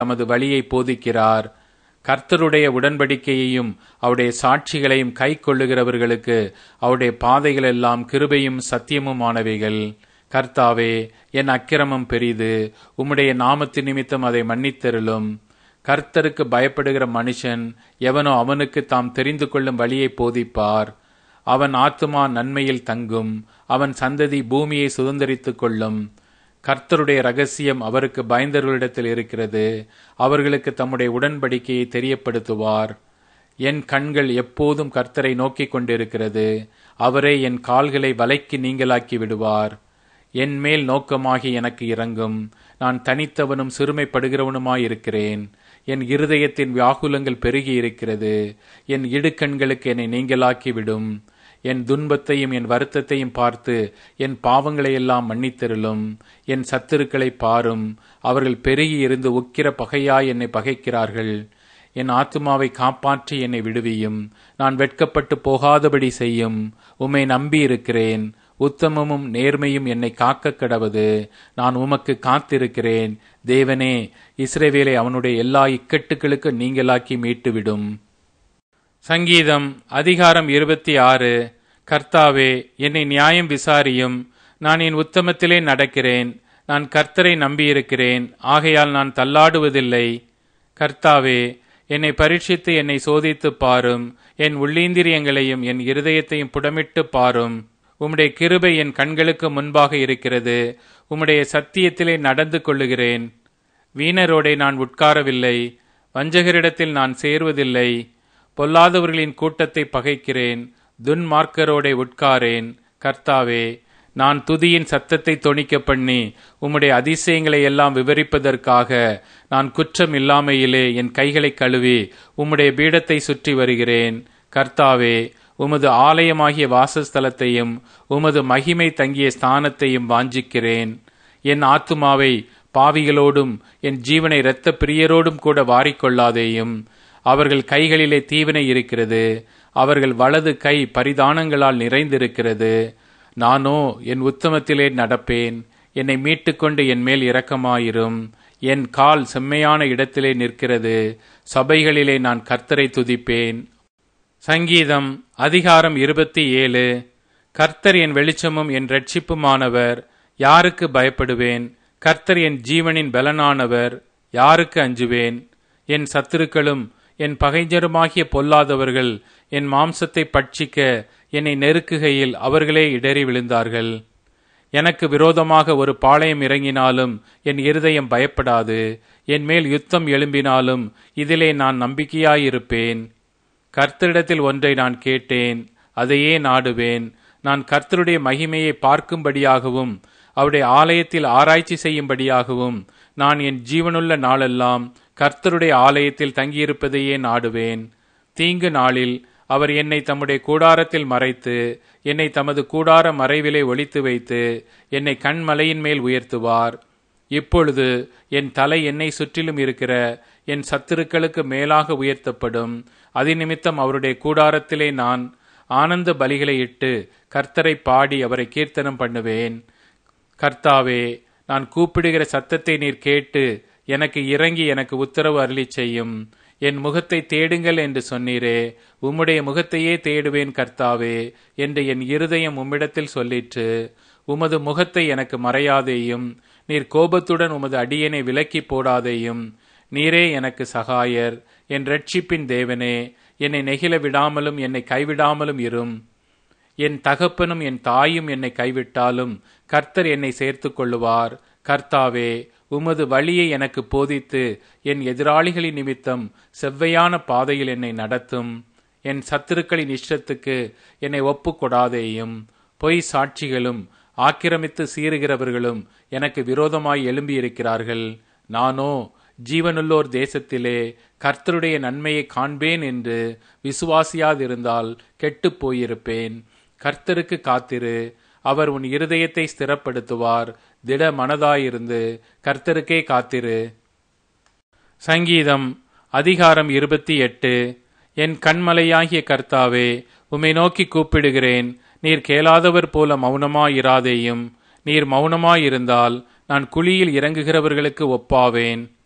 தமது வழியை போதிக்கிறார் கர்த்தருடைய உடன்படிக்கையையும் அவருடைய சாட்சிகளையும் கை கொள்ளுகிறவர்களுக்கு அவருடைய பாதைகள் எல்லாம் கிருபையும் சத்தியமுமானவைகள் கர்த்தாவே என் அக்கிரமம் பெரிது உம்முடைய நாமத்து நிமித்தம் அதை மன்னித்தருளும் கர்த்தருக்கு பயப்படுகிற மனுஷன் எவனோ அவனுக்கு தாம் தெரிந்து கொள்ளும் வழியை போதிப்பார் அவன் ஆத்துமா நன்மையில் தங்கும் அவன் சந்ததி பூமியை சுதந்திரித்துக் கொள்ளும் கர்த்தருடைய ரகசியம் அவருக்கு பயந்தவர்களிடத்தில் இருக்கிறது அவர்களுக்கு தம்முடைய உடன்படிக்கையை தெரியப்படுத்துவார் என் கண்கள் எப்போதும் கர்த்தரை நோக்கிக் கொண்டிருக்கிறது அவரே என் கால்களை வலைக்கு நீங்களாக்கி விடுவார் என் மேல் நோக்கமாகி எனக்கு இறங்கும் நான் தனித்தவனும் சிறுமைப்படுகிறவனுமாயிருக்கிறேன் என் இருதயத்தின் வியாகுலங்கள் பெருகி இருக்கிறது என் இடுக்கண்களுக்கு என்னை நீங்களாக்கி விடும் என் துன்பத்தையும் என் வருத்தத்தையும் பார்த்து என் பாவங்களை எல்லாம் மன்னித்தருளும் என் சத்துருக்களை பாரும் அவர்கள் பெருகி இருந்து உக்கிர பகையாய் என்னை பகைக்கிறார்கள் என் ஆத்துமாவை காப்பாற்றி என்னை விடுவியும் நான் வெட்கப்பட்டு போகாதபடி செய்யும் உம்மை நம்பி இருக்கிறேன் உத்தமமும் நேர்மையும் என்னை காக்க கடவது நான் உமக்கு காத்திருக்கிறேன் தேவனே இஸ்ரேவேலை அவனுடைய எல்லா இக்கட்டுகளுக்கு நீங்களாக்கி மீட்டுவிடும் சங்கீதம் அதிகாரம் இருபத்தி ஆறு கர்த்தாவே என்னை நியாயம் விசாரியும் நான் என் உத்தமத்திலே நடக்கிறேன் நான் கர்த்தரை நம்பியிருக்கிறேன் ஆகையால் நான் தள்ளாடுவதில்லை கர்த்தாவே என்னை பரீட்சித்து என்னை சோதித்து பாரும் என் உள்ளீந்திரியங்களையும் என் இருதயத்தையும் புடமிட்டு பாரும் உம்முடைய கிருபை என் கண்களுக்கு முன்பாக இருக்கிறது உம்முடைய சத்தியத்திலே நடந்து கொள்ளுகிறேன் வீணரோடே நான் உட்காரவில்லை வஞ்சகரிடத்தில் நான் சேர்வதில்லை பொல்லாதவர்களின் கூட்டத்தை பகைக்கிறேன் துன்மார்க்கரோடே உட்காரேன் கர்த்தாவே நான் துதியின் சத்தத்தை தொணிக்க பண்ணி உம்முடைய அதிசயங்களை எல்லாம் விவரிப்பதற்காக நான் குற்றம் இல்லாமையிலே என் கைகளை கழுவி உம்முடைய பீடத்தை சுற்றி வருகிறேன் கர்த்தாவே உமது ஆலயமாகிய வாசஸ்தலத்தையும் உமது மகிமை தங்கிய ஸ்தானத்தையும் வாஞ்சிக்கிறேன் என் ஆத்துமாவை பாவிகளோடும் என் ஜீவனை இரத்த பிரியரோடும் கூட வாரிக்கொள்ளாதேயும் அவர்கள் கைகளிலே தீவினை இருக்கிறது அவர்கள் வலது கை பரிதானங்களால் நிறைந்திருக்கிறது நானோ என் உத்தமத்திலே நடப்பேன் என்னை மீட்டுக்கொண்டு என் மேல் இரக்கமாயிரும் என் கால் செம்மையான இடத்திலே நிற்கிறது சபைகளிலே நான் கர்த்தரை துதிப்பேன் சங்கீதம் அதிகாரம் இருபத்தி ஏழு கர்த்தர் என் வெளிச்சமும் என் ரட்சிப்புமானவர் யாருக்கு பயப்படுவேன் கர்த்தர் என் ஜீவனின் பலனானவர் யாருக்கு அஞ்சுவேன் என் சத்துருக்களும் என் பகைஞருமாகிய பொல்லாதவர்கள் என் மாம்சத்தை பட்சிக்க என்னை நெருக்குகையில் அவர்களே இடறி விழுந்தார்கள் எனக்கு விரோதமாக ஒரு பாளையம் இறங்கினாலும் என் இருதயம் பயப்படாது என் மேல் யுத்தம் எழும்பினாலும் இதிலே நான் நம்பிக்கையாயிருப்பேன் கர்த்தரிடத்தில் ஒன்றை நான் கேட்டேன் அதையே நாடுவேன் நான் கர்த்தருடைய மகிமையை பார்க்கும்படியாகவும் அவருடைய ஆலயத்தில் ஆராய்ச்சி செய்யும்படியாகவும் நான் என் ஜீவனுள்ள நாளெல்லாம் கர்த்தருடைய ஆலயத்தில் தங்கியிருப்பதையே நாடுவேன் தீங்கு நாளில் அவர் என்னை தம்முடைய கூடாரத்தில் மறைத்து என்னை தமது கூடார மறைவிலே ஒளித்து வைத்து என்னை கண்மலையின் மேல் உயர்த்துவார் இப்பொழுது என் தலை என்னை சுற்றிலும் இருக்கிற என் சத்துருக்களுக்கு மேலாக உயர்த்தப்படும் அதிநிமித்தம் அவருடைய கூடாரத்திலே நான் ஆனந்த பலிகளை இட்டு கர்த்தரை பாடி அவரை கீர்த்தனம் பண்ணுவேன் கர்த்தாவே நான் கூப்பிடுகிற சத்தத்தை நீர் கேட்டு எனக்கு இறங்கி எனக்கு உத்தரவு அருளி செய்யும் என் முகத்தை தேடுங்கள் என்று சொன்னீரே உம்முடைய முகத்தையே தேடுவேன் கர்த்தாவே என்று என் இருதயம் உம்மிடத்தில் சொல்லிற்று உமது முகத்தை எனக்கு மறையாதேயும் நீர் கோபத்துடன் உமது அடியனை விலக்கி போடாதேயும் நீரே எனக்கு சகாயர் என் ரட்சிப்பின் தேவனே என்னை நெகிழ விடாமலும் என்னை கைவிடாமலும் இரும் என் தகப்பனும் என் தாயும் என்னை கைவிட்டாலும் கர்த்தர் என்னை சேர்த்து கொள்ளுவார் கர்த்தாவே உமது வழியை எனக்கு போதித்து என் எதிராளிகளின் நிமித்தம் செவ்வையான பாதையில் என்னை நடத்தும் என் சத்துருக்களின் இஷ்டத்துக்கு என்னை ஒப்புக்கொடாதேயும் பொய் சாட்சிகளும் ஆக்கிரமித்து சீறுகிறவர்களும் எனக்கு விரோதமாய் எழும்பியிருக்கிறார்கள் நானோ ஜீவனுள்ளோர் தேசத்திலே கர்த்தருடைய நன்மையை காண்பேன் என்று விசுவாசியாதிருந்தால் கெட்டுப் போயிருப்பேன் கர்த்தருக்கு காத்திரு அவர் உன் இருதயத்தை ஸ்திரப்படுத்துவார் திட மனதாயிருந்து கர்த்தருக்கே காத்திரு சங்கீதம் அதிகாரம் இருபத்தி எட்டு என் கண்மலையாகிய கர்த்தாவே உம்மை நோக்கி கூப்பிடுகிறேன் நீர் கேளாதவர் போல மௌனமாயிராதேயும் நீர் மௌனமாயிருந்தால் நான் குழியில் இறங்குகிறவர்களுக்கு ஒப்பாவேன்